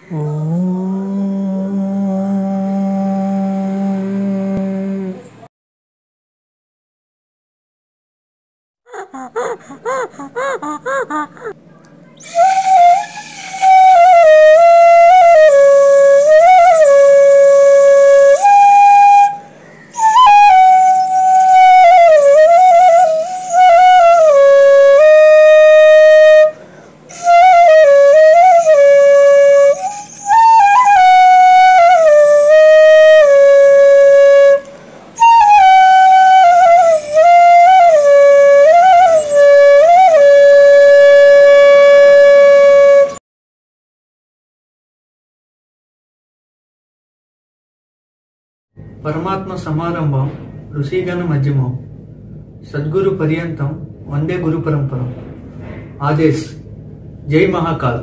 పరమాత్మ సమారంభం ఋషిగణ మధ్యమం సద్గురు పర్యంతం వందే గురు పరంపరం ఆదేశ్ జై మహాకాల్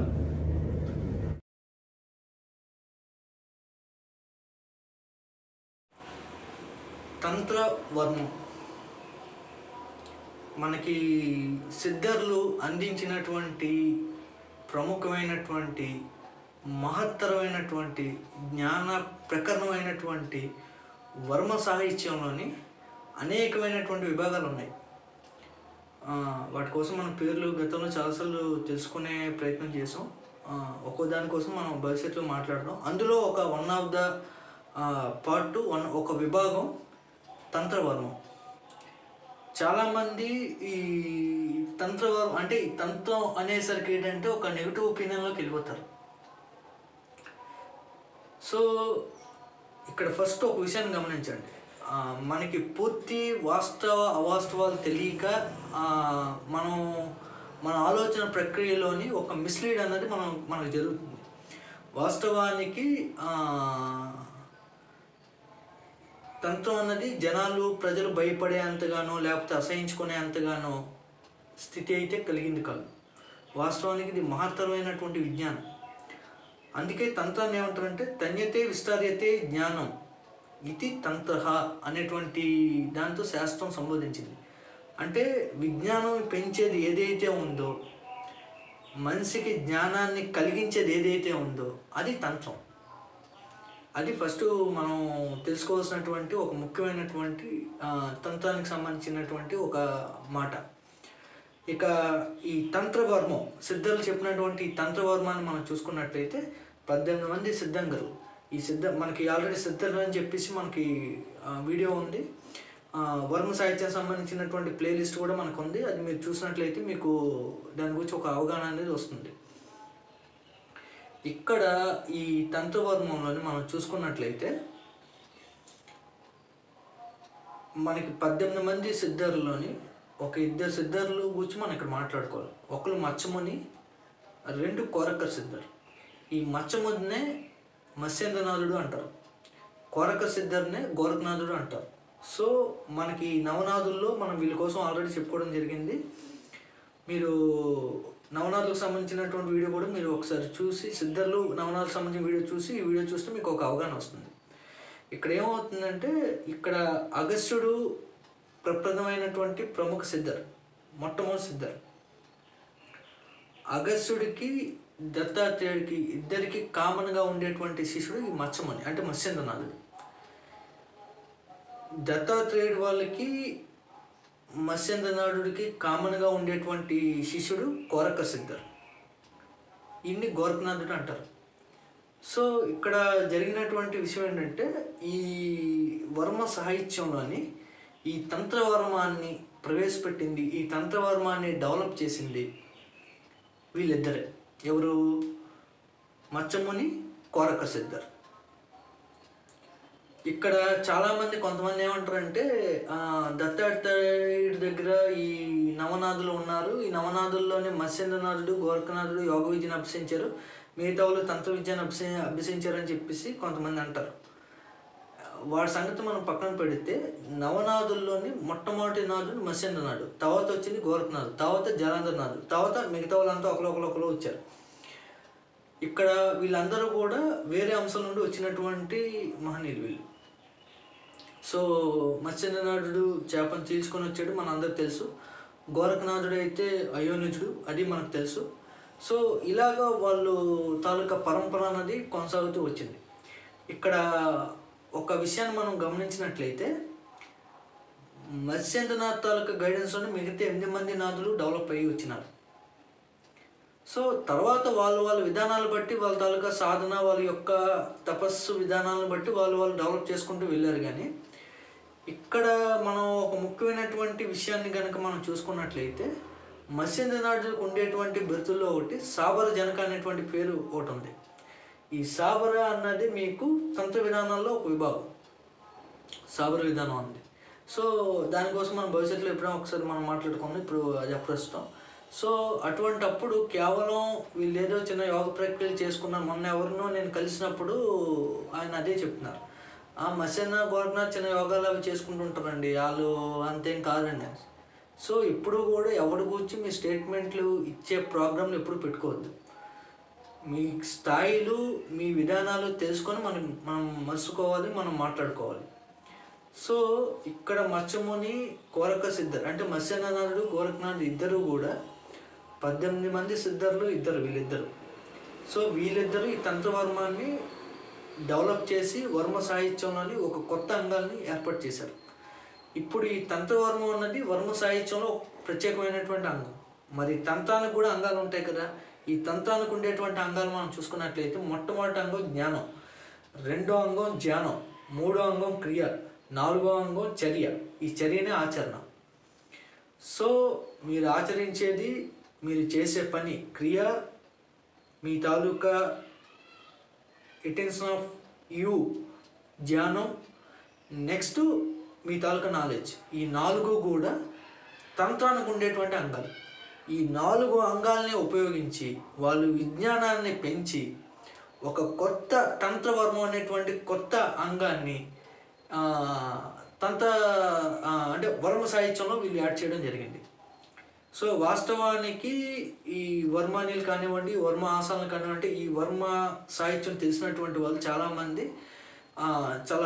తంత్ర వర్మం మనకి సిద్ధర్లు అందించినటువంటి ప్రముఖమైనటువంటి మహత్తరమైనటువంటి జ్ఞాన ప్రకరణమైనటువంటి వర్మ సాహిత్యంలోని అనేకమైనటువంటి విభాగాలు ఉన్నాయి ఆ, వాటి కోసం మన పేర్లు గతంలో చాలాసార్లు తెలుసుకునే ప్రయత్నం చేసాం ఆ, ఒక్కో దానికోసం మనం భవిష్యత్తులో మాట్లాడదాం అందులో ఒక one of the part one ఒక విభాగం తంత్రవర్మం చాలామంది ఈ తంత్రవర్మం అంటే ఈ తంత్రం అనేసరికి ఏంటంటే ఒక నెగిటివ్ ఒపీనియన్లోకి వెళ్ళిపోతారు సో ఇక్కడ ఫస్ట్ ఒక విషయాన్ని గమనించండి ఆ, మనకి పూర్తి వాస్తవ అవాస్తవాలు తెలియక ఆ, మనం మన ఆలోచన ప్రక్రియలోని ఒక మిస్లీడ్ అన్నది మనం మనకు జరుగుతుంది వాస్తవానికి ఆ, తంత్రం అన్నది జనాలు ప్రజలు భయపడే అంతగానో లేకపోతే అసహించుకునే అంతగానో స్థితి అయితే కలిగింది కాదు వాస్తవానికి ఇది మహత్తరమైనటువంటి విజ్ఞానం అందుకే తంత్రాన్ని ఏమంటారంటే తన్యతే విస్తార్యతే జ్ఞానం ఇది తంత్ర అనేటువంటి దాంతో శాస్త్రం సంబోధించింది అంటే విజ్ఞానం పెంచేది ఏదైతే ఉందో మనిషికి జ్ఞానాన్ని కలిగించేది ఏదైతే ఉందో అది తంత్రం అది ఫస్ట్ మనం తెలుసుకోవాల్సినటువంటి ఒక ముఖ్యమైనటువంటి ఆ, తంత్రానికి సంబంధించినటువంటి ఒక మాట ఇక ఈ తంత్రవర్మం సిద్ధులు చెప్పినటువంటి ఈ తంత్రవర్మాన్ని మనం చూసుకున్నట్లయితే పద్దెనిమిది మంది సిద్ధంగరు ఈ సిద్ధ మనకి ఆల్రెడీ సిద్ధులు అని చెప్పేసి మనకి ఆ, వీడియో ఉంది ఆ, వర్మ సాహిత్యం సంబంధించినటువంటి ప్లేలిస్ట్ కూడా మనకు ఉంది అది మీరు చూసినట్లయితే మీకు దాని గురించి ఒక అవగాహన అనేది వస్తుంది ఇక్కడ ఈ తంత్రవర్మంలోని మనం చూసుకున్నట్లయితే మనకి పద్దెనిమిది మంది సిద్ధర్లోని ఒక ఇద్దరు సిద్ధర్లు గురించి మనం ఇక్కడ మాట్లాడుకోవాలి ఒకరు మచ్చముని రెండు కోరకర్ సిద్ధర్ ఈ మచ్చమునినే మత్స్యేంద్రనాథుడు అంటారు కోరక సిద్ధర్నే గోరఖనాథుడు అంటారు సో మనకి ఈ నవనాథుల్లో మనం వీళ్ళ కోసం ఆల్రెడీ చెప్పుకోవడం జరిగింది మీరు నవనాథులకు సంబంధించినటువంటి వీడియో కూడా మీరు ఒకసారి చూసి సిద్ధర్లు నవనాథులకు సంబంధించిన వీడియో చూసి ఈ వీడియో చూస్తే మీకు ఒక అవగాహన వస్తుంది ఇక్కడ ఏమవుతుందంటే ఇక్కడ అగస్త్యుడు ప్రప్రదమైనటువంటి ప్రముఖ సిద్ధర్ మొట్టమొదటి సిద్ధర్ అగస్త్యుడికి దత్తాత్రేయుడికి ఇద్దరికి కామన్గా ఉండేటువంటి శిష్యుడు ఈ మత్స్యముని అంటే మత్స్యేంద్రనాథుడు దత్తాత్రేయుడు వాళ్ళకి మత్స్యేంద్రనాథుడికి కామన్గా ఉండేటువంటి శిష్యుడు కోరక సిద్ధర్ ఇన్ని గోరఖనాథుడు అంటారు సో ఇక్కడ జరిగినటువంటి విషయం ఏంటంటే ఈ వర్మ సాహిత్యంలోని ఈ తంత్రవర్మాన్ని ప్రవేశపెట్టింది ఈ తంత్రవర్మాన్ని డెవలప్ చేసింది వీళ్ళిద్దరే ఎవరు మచ్చముని కోరక సిద్ధర్ ఇక్కడ చాలామంది కొంతమంది ఏమంటారంటే ఆ, దత్తాత్రేయుడి దగ్గర ఈ నవనాథులు ఉన్నారు ఈ నవనాథుల్లోనే మత్స్యేంద్రనాథుడు గోరఖనాథుడు యోగ విద్యను అభ్యసించారు మిగతా వాళ్ళు తంత్ర విద్యను అభ్యసి అభ్యసించారని చెప్పేసి కొంతమంది అంటారు వాడి సంగతి మనం పక్కన పెడితే నవనాథుల్లోని మొట్టమొదటి నాథుడు మత్స్యేంద్రనాథుడు తర్వాత వచ్చింది గోరఖనాథుడు తర్వాత జలాంధ్రనాథుడు తర్వాత మిగతా వాళ్ళంతా ఒకరు ఒకరు ఒకరు వచ్చారు ఇక్కడ వీళ్ళందరూ కూడా వేరే అంశం నుండి వచ్చినటువంటి మహనీయులు వీళ్ళు సో మత్స్యేంద్రనాథుడు చేపను చీల్చుకొని వచ్చాడు మన అందరికి తెలుసు గోరఖనాథుడు అయితే అయోనిజుడు అది మనకు తెలుసు సో ఇలాగా వాళ్ళు తాలూకా పరంపర అన్నది కొనసాగుతూ వచ్చింది ఇక్కడ ఒక విషయాన్ని మనం గమనించినట్లయితే మత్స్యేంద్రనాథ్ తాలూకా గైడెన్స్లోనే మిగతా ఎనిమిది మంది నాథులు డెవలప్ అయ్యి వచ్చినారు సో తర్వాత వాళ్ళు వాళ్ళ విధానాలు బట్టి వాళ్ళ తాలూకా సాధన వాళ్ళ యొక్క తపస్సు విధానాలను బట్టి వాళ్ళు వాళ్ళు డెవలప్ చేసుకుంటూ వెళ్ళారు కానీ ఇక్కడ మనం ఒక ముఖ్యమైనటువంటి విషయాన్ని కనుక మనం చూసుకున్నట్లయితే మత్స్యేంద్రనాథులకు ఉండేటువంటి బిరుదుల్లో ఒకటి సాబర జనక అనేటువంటి పేరు ఒకటి ఉంది ఈ సాబర అన్నది మీకు తంత్ర విధానాల్లో ఒక విభాగం సాబర విధానం ఉంది సో దానికోసం మనం భవిష్యత్తులో ఎప్పుడైనా ఒకసారి మనం మాట్లాడుకుందాం ఇప్పుడు అది అప్రస్తుతం సో అటువంటి అప్పుడు కేవలం వీళ్ళు ఏదో చిన్న యోగ ప్రక్రియలు చేసుకున్నారు మొన్న ఎవరినో నేను కలిసినప్పుడు ఆయన అదే చెప్తున్నారు ఆ మసన్న గోరఖనాథ్ చిన్న యోగాలు అవి చేసుకుంటుంటారండి వాళ్ళు అంతేం కాదండి సో ఇప్పుడు కూడా ఎవరి గురించి మీ స్టేట్మెంట్లు ఇచ్చే ప్రోగ్రాంలు ఎప్పుడు పెట్టుకోవద్దు మీ స్థాయిలు మీ విధానాలు తెలుసుకొని మనం మనం మర్చుకోవాలి మనం మాట్లాడుకోవాలి సో ఇక్కడ మత్స్యముని కోరక సిద్ధర్ అంటే మత్స్యనాథుడు గోరఖనాథ్ ఇద్దరు కూడా పద్దెనిమిది మంది సిద్ధర్లు ఇద్దరు వీళ్ళిద్దరు సో వీళ్ళిద్దరు ఈ తంత్రవర్మాన్ని డెవలప్ చేసి వర్మ సాహిత్యంలోని ఒక కొత్త అంగాల్ని ఏర్పాటు చేశారు ఇప్పుడు ఈ తంత్రవర్మం అన్నది వర్మ సాహిత్యంలో ఒక ప్రత్యేకమైనటువంటి అంగం మరి తంత్రానికి కూడా అంగాలు ఉంటాయి కదా ఈ తంత్రానికి ఉండేటువంటి అంగాలు మనం చూసుకున్నట్లయితే మొట్టమొదటి అంగం జ్ఞానం రెండో అంగం ధ్యానం మూడో అంగం క్రియ నాలుగో అంగం చర్య ఈ చర్యనే ఆచరణ సో మీరు ఆచరించేది మీరు చేసే పని క్రియ మీ తాలూకా అటెన్షన్ ఆఫ్ యూ ధ్యానం నెక్స్ట్ మీ తాలూకా నాలెడ్జ్ ఈ నాలుగు కూడా తంత్రానికి ఉండేటువంటి అంగాలు ఈ నాలుగు అంగాల్ని ఉపయోగించి వాళ్ళు విజ్ఞానాన్ని పెంచి ఒక కొత్త తంత్రవర్మం అనేటువంటి కొత్త అంగాన్ని ఆ, తంత్ర ఆ, అంటే వర్మ సాహిత్యంలో వీళ్ళు యాడ్ చేయడం జరిగింది సో వాస్తవానికి ఈ వర్మానీలు కానివ్వండి వర్మ ఆసనాలు కానివ్వండి ఈ వర్మ సాహిత్యం తెలిసినటువంటి వాళ్ళు చాలామంది ఆ, చాలా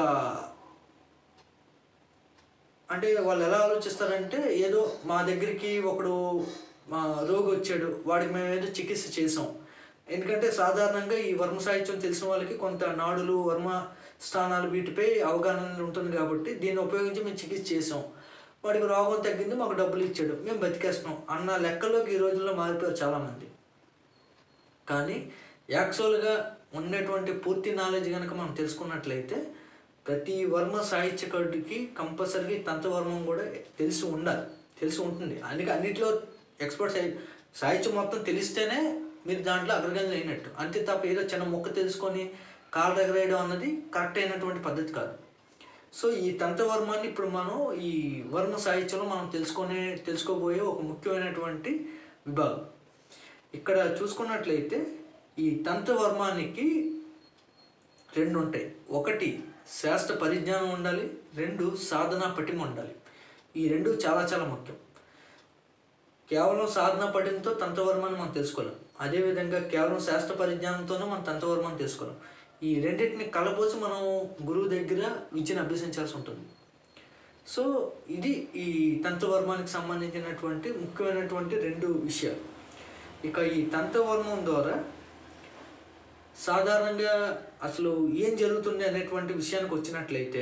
అంటే వాళ్ళు ఎలా ఆలోచిస్తారంటే ఏదో మా దగ్గరికి ఒకడు మా రోగి వచ్చాడు వాడికి మేము ఏదో చికిత్స చేసాం ఎందుకంటే సాధారణంగా ఈ వర్మ సాహిత్యం తెలిసిన వాళ్ళకి కొంత నాడులు వర్మ స్థానాలు వీటిపై అవగాహన ఉంటుంది కాబట్టి దీన్ని ఉపయోగించి మేము చికిత్స చేసాం వాడికి రోగం తగ్గింది మాకు డబ్బులు ఇచ్చాడు మేము బతికేస్తున్నాం అన్న లెక్కలోకి ఈ రోజుల్లో మారిపోయారు చాలామంది కానీ యాక్చువల్గా ఉండేటువంటి పూర్తి నాలెడ్జ్ కనుక మనం తెలుసుకున్నట్లయితే ప్రతి వర్మ సాహిత్యకుడికి కంపల్సరీ తంత్రవర్మం కూడా తెలిసి ఉండాలి తెలిసి ఉంటుంది అందుకే అన్నిట్లో ఎక్స్పర్ట్ సాహిత్యం మొత్తం తెలిస్తేనే మీరు దాంట్లో అగ్రగణ్యం అయినట్టు అంతే తప్ప ఏదో చిన్న మొక్క తెలుసుకొని కాలు దగ్గరేయడం అన్నది కరెక్ట్ అయినటువంటి పద్ధతి కాదు సో ఈ తంత్రవర్మాన్ని ఇప్పుడు మనం ఈ వర్మ సాహిత్యంలో మనం తెలుసుకునే తెలుసుకోబోయే ఒక ముఖ్యమైనటువంటి విభాగం ఇక్కడ చూసుకున్నట్లయితే ఈ తంత్రవర్మానికి రెండు ఉంటాయి ఒకటి శాస్త్ర పరిజ్ఞానం ఉండాలి రెండు సాధన పటిమ ఉండాలి ఈ రెండు చాలా చాలా ముఖ్యం కేవలం సాధన పటిమతో తంత్రవర్మాన్ని మనం తెలుసుకోలేం అదేవిధంగా కేవలం శాస్త్ర పరిజ్ఞానంతోనే మనం తంత్రవర్మాన్ని తెలుసుకోలేం ఈ రెండింటిని కలపోసి మనం గురువు దగ్గర విద్యను అభ్యసించాల్సి ఉంటుంది సో ఇది ఈ తంత్రవర్మానికి సంబంధించినటువంటి ముఖ్యమైనటువంటి రెండు విషయాలు ఇక ఈ తంత్రవర్మం ద్వారా సాధారణంగా అసలు ఏం జరుగుతుంది అనేటువంటి విషయానికి వచ్చినట్లయితే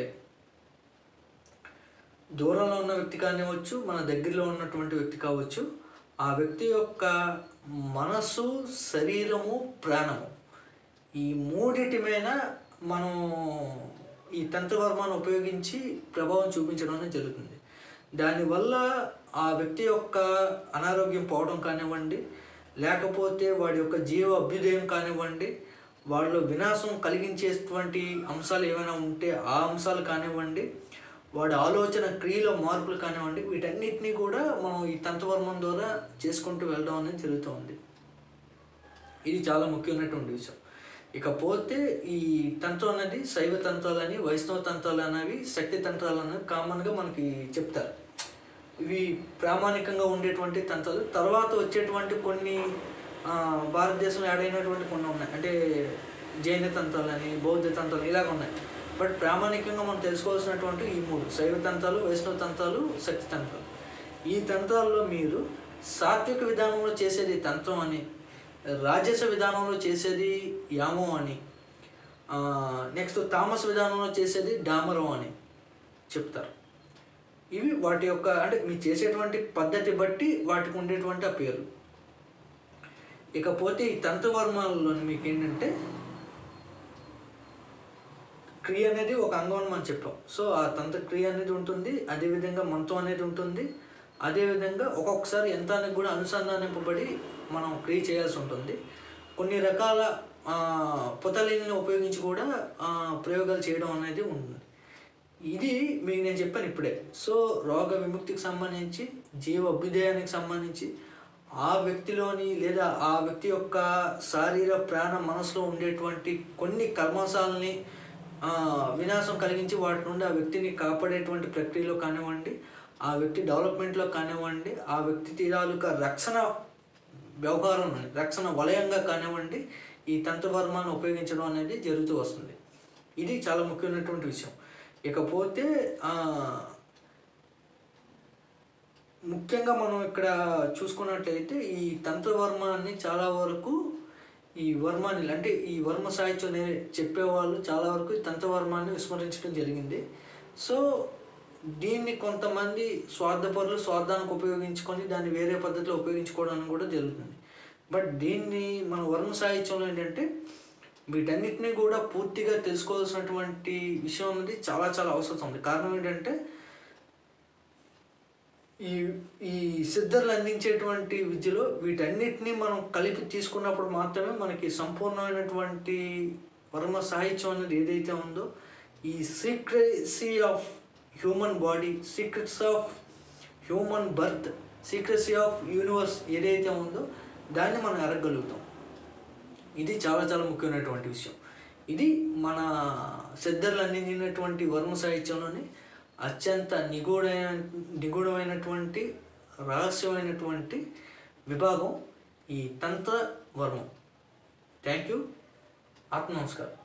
దూరంలో ఉన్న వ్యక్తి కానివ్వచ్చు మన దగ్గరలో ఉన్నటువంటి వ్యక్తి కావచ్చు ఆ వ్యక్తి యొక్క మనసు శరీరము ప్రాణము ఈ మూడిటి మీద మనం ఈ తంత్రవర్మాన్ని ఉపయోగించి ప్రభావం చూపించడం అనేది జరుగుతుంది దానివల్ల ఆ వ్యక్తి యొక్క అనారోగ్యం పోవడం కానివ్వండి లేకపోతే వాడి యొక్క జీవ అభ్యుదయం కానివ్వండి వాళ్ళలో వినాశం కలిగించేటువంటి అంశాలు ఏమైనా ఉంటే ఆ అంశాలు కానివ్వండి వాడి ఆలోచన క్రియలో మార్పులు కానివ్వండి వీటన్నిటినీ కూడా మనం ఈ తంత్రవర్మం ద్వారా చేసుకుంటూ వెళ్ళడం అనేది జరుగుతుంది ఇది చాలా ముఖ్యమైనటువంటి విషయం ఇకపోతే ఈ తంత్రం అనేది శైవ తంత్రాలని వైష్ణవ తంత్రాలు అనేవి శక్తి తంత్రాలు అనేవి కామన్గా మనకి చెప్తారు ఇవి ప్రామాణికంగా ఉండేటువంటి తంత్రాలు తర్వాత వచ్చేటువంటి కొన్ని ఆ, భారతదేశంలో యాడ్ అయినటువంటి కొన్ని ఉన్నాయి అంటే జైన తంత్రాలని బౌద్ధ తంత్రాలు ఇలాగ ఉన్నాయి బట్ ప్రామాణికంగా మనం తెలుసుకోవాల్సినటువంటి ఈ మూడు శైవ తంత్రాలు వైష్ణవ తంత్రాలు శక్తి తంత్రాలు ఈ తంత్రాల్లో మీరు సాత్విక విధానంలో చేసేది తంత్రం అని రాజస విధానంలో చేసేది యామో అని నెక్స్ట్ తామస విధానంలో చేసేది డామరం అని చెప్తారు ఇవి వాటి యొక్క అంటే మీరు చేసేటువంటి పద్ధతి బట్టి వాటికి ఉండేటువంటి ఆ పేర్లు ఇకపోతే ఈ తంత్రవర్మాలలో మీకు ఏంటంటే క్రియ అనేది ఒక అంగం అని మనం చెప్పాం సో ఆ తంత్ర క్రియ అనేది ఉంటుంది అదేవిధంగా మంత్రం అనేది ఉంటుంది అదేవిధంగా ఒక్కొక్కసారి యంత్రానికి కూడా అనుసంధానింపబడి మనం క్రియ చేయాల్సి ఉంటుంది కొన్ని రకాల ఆ, పుతలిని ఉపయోగించి కూడా ఆ, ప్రయోగాలు చేయడం అనేది ఉంటుంది ఇది మీకు నేను చెప్పాను ఇప్పుడే సో రోగ విముక్తికి సంబంధించి జీవ అభ్యుదయానికి సంబంధించి ఆ వ్యక్తిలోని లేదా ఆ వ్యక్తి యొక్క శారీర ప్రాణ మనసులో ఉండేటువంటి కొన్ని కర్మాంశాలని ఆ, వినాశం కలిగించి వాటి నుండి ఆ వ్యక్తిని కాపాడేటువంటి ప్రక్రియలో కానివ్వండి ఆ వ్యక్తి డెవలప్మెంట్లో కానివ్వండి ఆ వ్యక్తి తాలూకా రక్షణ వ్యవహారం రక్షణ వలయంగా కానివ్వండి ఈ తంత్రవర్మాన్ని ఉపయోగించడం అనేది జరుగుతూ వస్తుంది ఇది చాలా ముఖ్యమైనటువంటి విషయం ఇకపోతే ఆ, ముఖ్యంగా మనం ఇక్కడ చూసుకున్నట్లయితే ఈ తంత్రవర్మాన్ని చాలా వరకు ఈ వర్మాన్ని అంటే ఈ వర్మ సాహిత్యం నే- చెప్పేవాళ్ళు చాలా వరకు ఈ తంత్రవర్మాన్ని విస్మరించడం జరిగింది సో దీన్ని కొంతమంది స్వార్థపరులు స్వార్థానికి ఉపయోగించుకొని దాన్ని వేరే పద్ధతిలో ఉపయోగించుకోవడానికి కూడా జరుగుతుంది బట్ దీన్ని మన వర్మ సాహిత్యంలో ఏంటంటే వీటన్నిటిని కూడా పూర్తిగా తెలుసుకోవాల్సినటువంటి విషయం అనేది చాలా చాలా అవసరం ఉంది కారణం ఏంటంటే ఈ ఈ సిద్ధర్లు అందించేటువంటి విద్యలో వీటన్నిటిని మనం కలిపి తీసుకున్నప్పుడు మాత్రమే మనకి సంపూర్ణమైనటువంటి వర్మ సాహిత్యం అనేది ఏదైతే ఉందో ఈ secrecy of human body secrets of human birth secrecy of universe ఏదైతే ఉందో దాన్ని మనం ఎరగలుగుతాం ఇది చాలా చాలా ముఖ్యమైనటువంటి విషయం ఇది మన సిద్ధర్లు అందించినటువంటి వర్మ సాహిత్యంలోని అత్యంత నిగూఢమైన నిగూఢమైనటువంటి రహస్యమైనటువంటి విభాగం ఈ తంత్ర వర్మం థ్యాంక్ యూ ఆత్మ నమస్కారం